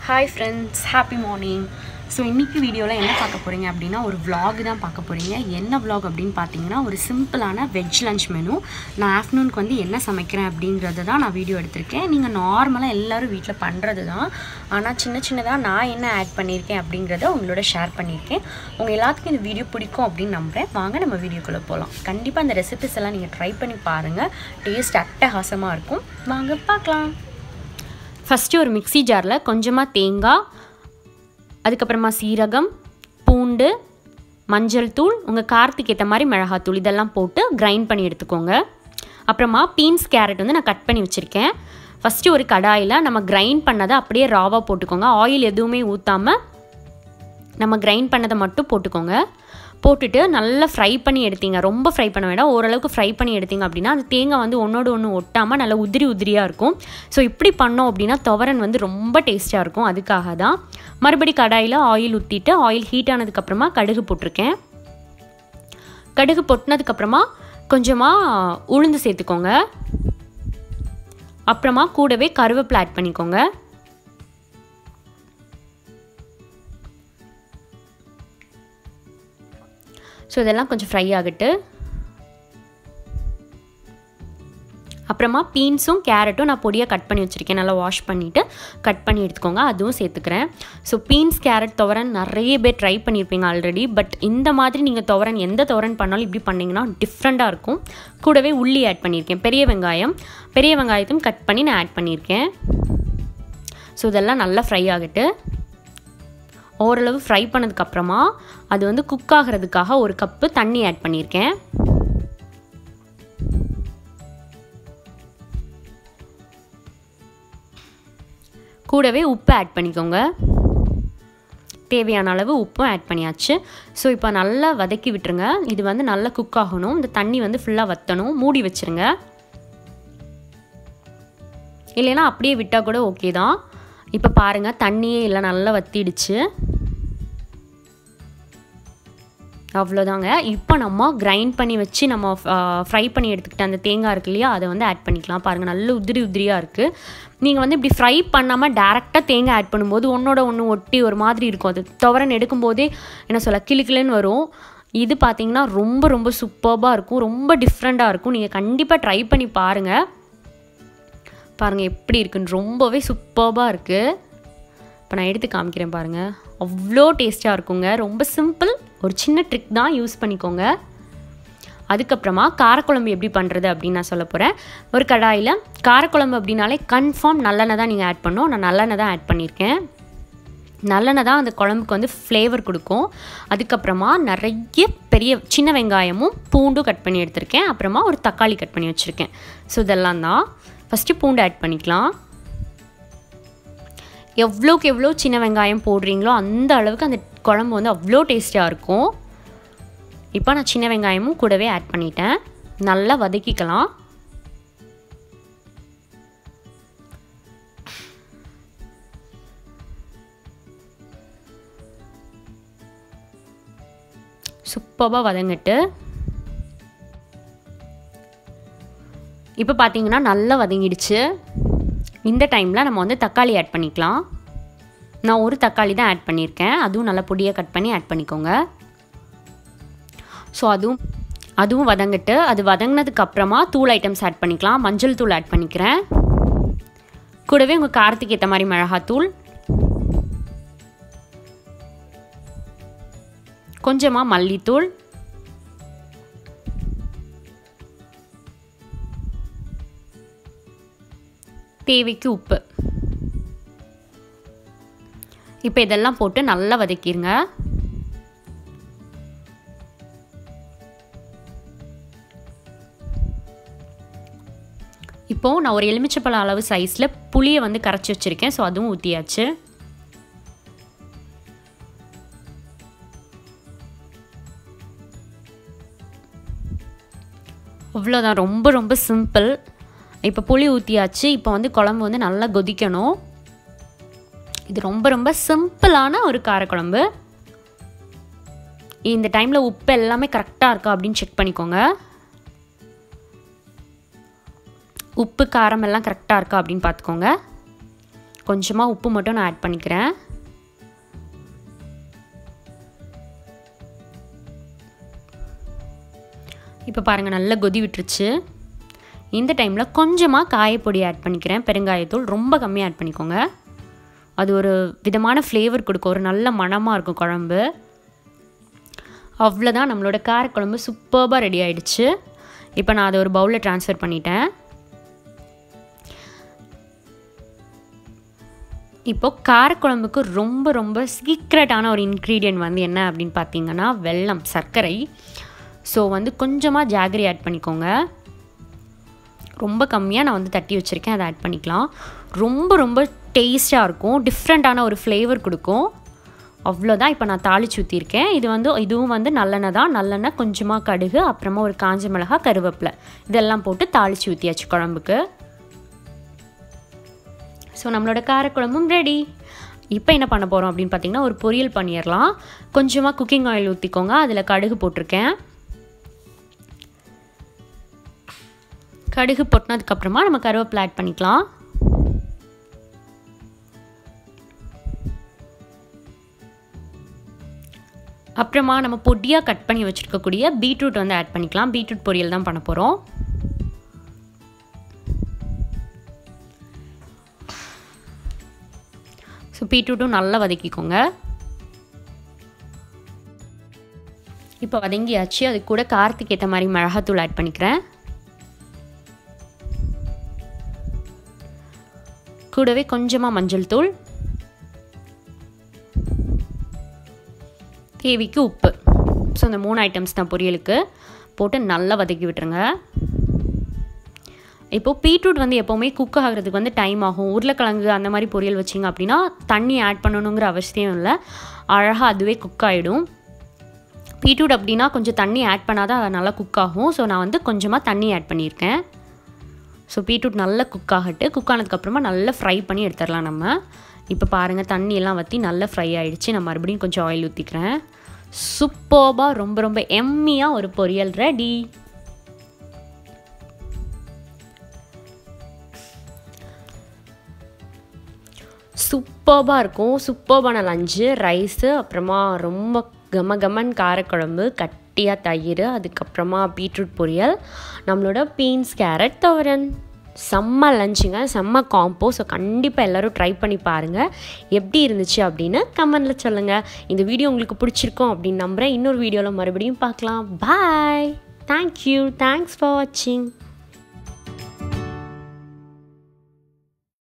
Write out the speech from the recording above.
hi friends happy morning so இன்றைக்கி வீடியோவில் என்ன பார்க்க போகிறீங்க அப்படின்னா ஒரு vlog தான் பார்க்க போகிறீங்க என்ன vlog அப்படின்னு பார்த்தீங்கன்னா ஒரு சிம்பிளான வெஜ் லஞ்ச் மெனு நான் ஆஃப்டர்நூனுக்கு வந்து என்ன சமைக்கிறேன் அப்படிங்கிறது தான் நான் வீடியோ எடுத்திருக்கேன் நீங்கள் நார்மலாக எல்லோரும் வீட்டில் பண்ணுறது தான் ஆனால் சின்ன சின்னதாக நான் என்ன ஆட் பண்ணியிருக்கேன் அப்படிங்கிறத உங்களோட ஷேர் பண்ணியிருக்கேன் உங்கள் எல்லாத்துக்கும் இந்த வீடியோ பிடிக்கும் அப்படின்னு நம்புகிறேன் வாங்க நம்ம வீடியோக்குள்ளே போகலாம் கண்டிப்பாக அந்த ரெசிபிஸ் எல்லாம் நீங்கள் ட்ரை பண்ணி பாருங்கள் டேஸ்ட் அட்டகாசமாக இருக்கும் வாங்க பார்க்கலாம் ஃபஸ்ட்டு ஒரு மிக்ஸி ஜாரில் கொஞ்சமாக தேங்காய் அதுக்கப்புறமா சீரகம் பூண்டு மஞ்சள் தூள் உங்கள் காரத்துக்கு ஏற்ற மாதிரி மிளகாத்தூள் இதெல்லாம் போட்டு கிரைண்ட் பண்ணி எடுத்துக்கோங்க அப்புறமா பீன்ஸ் கேரட் வந்து நான் கட் பண்ணி வச்சுருக்கேன் ஃபஸ்ட்டு ஒரு கடாயில் நம்ம கிரைண்ட் பண்ணதை அப்படியே ராவாக போட்டுக்கோங்க ஆயில் எதுவுமே ஊற்றாமல் நம்ம கிரைண்ட் பண்ணதை மட்டும் போட்டுக்கோங்க போட்டுட்டு நல்லா ஃப்ரை பண்ணி எடுத்தீங்க ரொம்ப ஃப்ரை பண்ண வேண்டாம் ஓரளவுக்கு ஃப்ரை பண்ணி எடுத்தீங்க அப்படின்னா அந்த தேங்காய் வந்து ஒன்றோடு ஒன்று ஒட்டாமல் நல்லா உதிரி உதிரியாக இருக்கும் ஸோ இப்படி பண்ணோம் அப்படின்னா துவரன் வந்து ரொம்ப டேஸ்ட்டாக இருக்கும் அதுக்காக தான் மறுபடி கடாயில் ஆயில் ஊற்றிட்டு ஆயில் ஹீட் ஆனதுக்கப்புறமா கடுகு போட்டிருக்கேன் கடுகு பொட்டினதுக்கப்புறமா கொஞ்சமாக உளுந்து சேர்த்துக்கோங்க அப்புறமா கூடவே கருவேப்பிலை ஆட் பண்ணிக்கோங்க ஸோ இதெல்லாம் கொஞ்சம் ஃப்ரை ஆகட்டு அப்புறமா பீன்ஸும் கேரட்டும் நான் பொடியாக கட் பண்ணி வச்சுருக்கேன் நல்லா வாஷ் பண்ணிவிட்டு கட் பண்ணி எடுத்துக்கோங்க அதுவும் சேர்த்துக்கிறேன் ஸோ பீன்ஸ் கேரட் துவரன் நிறைய பேர் ட்ரை பண்ணியிருப்பீங்க ஆல்ரெடி பட் இந்த மாதிரி நீங்கள் துவரன் எந்த துவரன் பண்ணாலும் இப்படி பண்ணிங்கன்னா டிஃப்ரெண்ட்டாக இருக்கும் கூடவே உள்ளி ஆட் பண்ணியிருக்கேன் பெரிய வெங்காயம் பெரிய வெங்காயத்தையும் கட் பண்ணி நான் ஆட் பண்ணியிருக்கேன் ஸோ இதெல்லாம் நல்லா ஃப்ரை ஆகட்டு ஓரளவு ஃப்ரை பண்ணதுக்கப்புறமா அது வந்து குக் ஆகிறதுக்காக ஒரு கப்பு தண்ணி ஆட் பண்ணியிருக்கேன் கூடவே உப்பு ஆட் பண்ணிக்கோங்க தேவையான அளவு உப்பும் ஆட் பண்ணியாச்சு ஸோ இப்போ நல்லா வதக்கி விட்டுருங்க இது வந்து நல்லா குக் ஆகணும் இந்த தண்ணி வந்து ஃபுல்லாக வற்றணும் மூடி வச்சுருங்க இல்லைன்னா அப்படியே விட்டால் கூட ஓகே தான் இப்போ பாருங்கள் தண்ணியே இல்லை நல்லா வத்திடுச்சு அவ்வளோதாங்க இப்போ நம்ம கிரைண்ட் பண்ணி வச்சு நம்ம ஃப்ரை பண்ணி எடுத்துக்கிட்ட அந்த தேங்காய் இருக்கு இல்லையா அதை வந்து ஆட் பண்ணிக்கலாம் பாருங்கள் நல்ல உதிரி உதிரியாக இருக்குது நீங்கள் வந்து இப்படி ஃப்ரை பண்ணாமல் டேரெக்டாக தேங்காய் ஆட் பண்ணும்போது ஒன்றோட ஒன்று ஒட்டி ஒரு மாதிரி இருக்கும் அது துவரன் எடுக்கும்போதே என்ன சொல்ல கிளி கிளின்னு வரும் இது பார்த்தீங்கன்னா ரொம்ப ரொம்ப சூப்பர்பாக இருக்கும் ரொம்ப டிஃப்ரெண்ட்டாக இருக்கும் நீங்கள் கண்டிப்பாக ட்ரை பண்ணி பாருங்கள் பாருங்கள் எப்படி இருக்குன்னு ரொம்பவே சூப்பர்பாக இருக்குது இப்போ நான் எடுத்து காமிக்கிறேன் பாருங்கள் அவ்வளோ டேஸ்ட்டாக இருக்குங்க ரொம்ப சிம்பிள் ஒரு சின்ன ட்ரிக் தான் யூஸ் பண்ணிக்கோங்க அதுக்கப்புறமா காரக்குழம்பு எப்படி பண்ணுறது அப்படின்னு நான் சொல்ல போகிறேன் ஒரு கடாயில் காரக்குழம்பு அப்படின்னாலே கன்ஃபார்ம் நல்லெண்ணெய் தான் நீங்கள் ஆட் பண்ணோம் நான் நல்லெண்ணெய் தான் ஆட் பண்ணியிருக்கேன் நல்லெண்ணெய் தான் அந்த குழம்புக்கு வந்து ஃப்ளேவர் கொடுக்கும் அதுக்கப்புறமா நிறைய பெரிய சின்ன வெங்காயமும் பூண்டும் கட் பண்ணி எடுத்திருக்கேன் அப்புறமா ஒரு தக்காளி கட் பண்ணி வச்சுருக்கேன் ஸோ இதெல்லாம் தான் ஃபஸ்ட்டு பூண்டு ஆட் பண்ணிக்கலாம் எவ்வளோக்கு எவ்வளோ சின்ன வெங்காயம் போடுறீங்களோ அந்த அளவுக்கு அந்த குழம்பு வந்து அவ்வளோ டேஸ்ட்டாக இருக்கும் இப்போ நான் சின்ன வெங்காயமும் கூடவே ஆட் பண்ணிட்டேன் நல்லா வதக்கிக்கலாம் சூப்பராக வதங்கிட்டு இப்போ பார்த்தீங்கன்னா நல்லா வதங்கிடுச்சு இந்த டைமில் நம்ம வந்து தக்காளி ஆட் பண்ணிக்கலாம் நான் ஒரு தக்காளி தான் ஆட் பண்ணியிருக்கேன் அதுவும் நல்லா பொடியாக கட் பண்ணி ஆட் பண்ணிக்கோங்க ஸோ அதுவும் அதுவும் வதங்கிட்டு அது வதங்கினதுக்கு அப்புறமா தூள் ஐட்டம்ஸ் ஆட் பண்ணிக்கலாம் மஞ்சள் தூள் ஆட் பண்ணிக்கிறேன் கூடவே உங்கள் காரத்துக்கு ஏற்ற மாதிரி மிளகாத்தூள் கொஞ்சமாக மல்லித்தூள் தேவைக்கு உப்பு இப்போ இதெல்லாம் போட்டு நல்லா வதக்கிடுங்க இப்போது நான் ஒரு எலுமிச்சப்பழம் அளவு சைஸில் புளியை வந்து கரைச்சி வச்சுருக்கேன் ஸோ அதுவும் ஊற்றியாச்சு அவ்வளோதான் ரொம்ப ரொம்ப சிம்பிள் இப்போ புளி ஊற்றியாச்சு இப்போ வந்து குழம்பு வந்து நல்லா கொதிக்கணும் இது ரொம்ப ரொம்ப சிம்பிளான ஒரு காரக்குழம்பு இந்த டைமில் உப்பு எல்லாமே கரெக்டாக இருக்கா அப்படின்னு செக் பண்ணிக்கோங்க உப்பு காரம் எல்லாம் கரெக்டாக இருக்கா அப்படின்னு பார்த்துக்கோங்க கொஞ்சமாக உப்பு மட்டும் நான் ஆட் பண்ணிக்கிறேன் இப்போ பாருங்கள் நல்லா கொதி விட்டுருச்சு இந்த டைமில் கொஞ்சமாக காயப்பொடி ஆட் பண்ணிக்கிறேன் பெருங்காயத்தூள் ரொம்ப கம்மியாக ஆட் பண்ணிக்கோங்க அது ஒரு விதமான ஃப்ளேவர் கொடுக்கும் ஒரு நல்ல மணமாக இருக்கும் குழம்பு அவ்வளோதான் நம்மளோட காரக்குழம்பு சூப்பர்பாக ரெடி ஆகிடுச்சு இப்போ நான் அதை ஒரு பவுலில் ட்ரான்ஸ்ஃபர் பண்ணிட்டேன் இப்போது காரக்குழம்புக்கு ரொம்ப ரொம்ப சீக்ரெட்டான ஒரு இன்க்ரீடியன்ட் வந்து என்ன அப்படின்னு பார்த்தீங்கன்னா வெல்லம் சர்க்கரை ஸோ வந்து கொஞ்சமாக ஜாகரி ஆட் பண்ணிக்கோங்க ரொம்ப கம்மியாக நான் வந்து தட்டி வச்சுருக்கேன் அதை ஆட் பண்ணிக்கலாம் ரொம்ப ரொம்ப டேஸ்ட்டாக இருக்கும் டிஃப்ரெண்ட்டான ஒரு ஃப்ளேவர் கொடுக்கும் அவ்வளோதான் இப்போ நான் தாளிச்சு ஊற்றிருக்கேன் இது வந்து இதுவும் வந்து நல்லெண்ணெய் தான் நல்லெண்ணெய் கொஞ்சமாக கடுகு அப்புறமா ஒரு காஞ்ச மிளகா கருவேப்பிலை இதெல்லாம் போட்டு தாளிச்சு ஊற்றியாச்சு குழம்புக்கு ஸோ நம்மளோட காரக்குழம்பும் ரெடி இப்போ என்ன பண்ண போகிறோம் அப்படின்னு பார்த்தீங்கன்னா ஒரு பொரியல் பண்ணிடலாம் கொஞ்சமாக குக்கிங் ஆயில் ஊற்றிக்கோங்க அதில் கடுகு போட்டிருக்கேன் கடுகு பொட்டினதுக்கப்புறமா நம்ம கருவேப்பிலை ஆட் பண்ணிக்கலாம் அப்புறமா நம்ம பொடியாக கட் பண்ணி வச்சுருக்கக்கூடிய பீட்ரூட் வந்து ஆட் பண்ணிக்கலாம் பீட்ரூட் பொரியல் தான் பண்ண போகிறோம் ஸோ பீட்ரூட்டும் நல்லா வதக்கிக்கோங்க இப்போ வதங்கியாச்சு அது கூட காரத்துக்கு ஏற்ற மாதிரி மிளகாத்தூள் ஆட் பண்ணிக்கிறேன் கூடவே கொஞ்சமாக மஞ்சள் தூள் தேவிக்கு உப்பு ஸோ இந்த மூணு ஐட்டம்ஸ் தான் பொரியலுக்கு போட்டு நல்லா வதக்கி விட்டுருங்க இப்போது பீட்ரூட் வந்து எப்போவுமே குக் ஆகிறதுக்கு வந்து டைம் ஆகும் உருளைக்கிழங்கு அந்த மாதிரி பொரியல் வச்சிங்க அப்படின்னா தண்ணி ஆட் பண்ணணுங்கிற அவசியம் இல்லை அழகாக அதுவே குக் ஆகிடும் பீட்ரூட் அப்படின்னா கொஞ்சம் தண்ணி ஆட் பண்ணால் தான் அது நல்லா குக் ஆகும் ஸோ நான் வந்து கொஞ்சமாக தண்ணி ஆட் பண்ணியிருக்கேன் ஸோ பீட்ரூட் நல்லா குக் ஆகட்டு குக் ஆனதுக்கப்புறமா நல்லா ஃப்ரை பண்ணி எடுத்துடலாம் நம்ம இப்போ பாருங்கள் தண்ணி எல்லாம் வற்றி நல்லா ஃப்ரை ஆகிடுச்சு நான் மறுபடியும் கொஞ்சம் ஆயில் ஊற்றிக்கிறேன் சூப்பர்பாக ரொம்ப ரொம்ப எம்மியாக ஒரு பொரியல் ரெடி சூப்பர்பாக இருக்கும் சூப்பர்பான லஞ்சு ரைஸு அப்புறமா ரொம்ப கம கமன் காரக்குழம்பு கட்டியாக தயிர் அதுக்கப்புறமா பீட்ரூட் பொரியல் நம்மளோட பீன்ஸ் கேரட் தோரன் செம்ம லஞ்சுங்க செம்ம காம்போ ஸோ கண்டிப்பாக எல்லோரும் ட்ரை பண்ணி பாருங்கள் எப்படி இருந்துச்சு அப்படின்னு கமெண்டில் சொல்லுங்கள் இந்த வீடியோ உங்களுக்கு பிடிச்சிருக்கும் அப்படின்னு நம்புகிறேன் இன்னொரு வீடியோவில் மறுபடியும் பார்க்கலாம் பாய் தேங்க்யூ தேங்க்ஸ் ஃபார் வாட்சிங்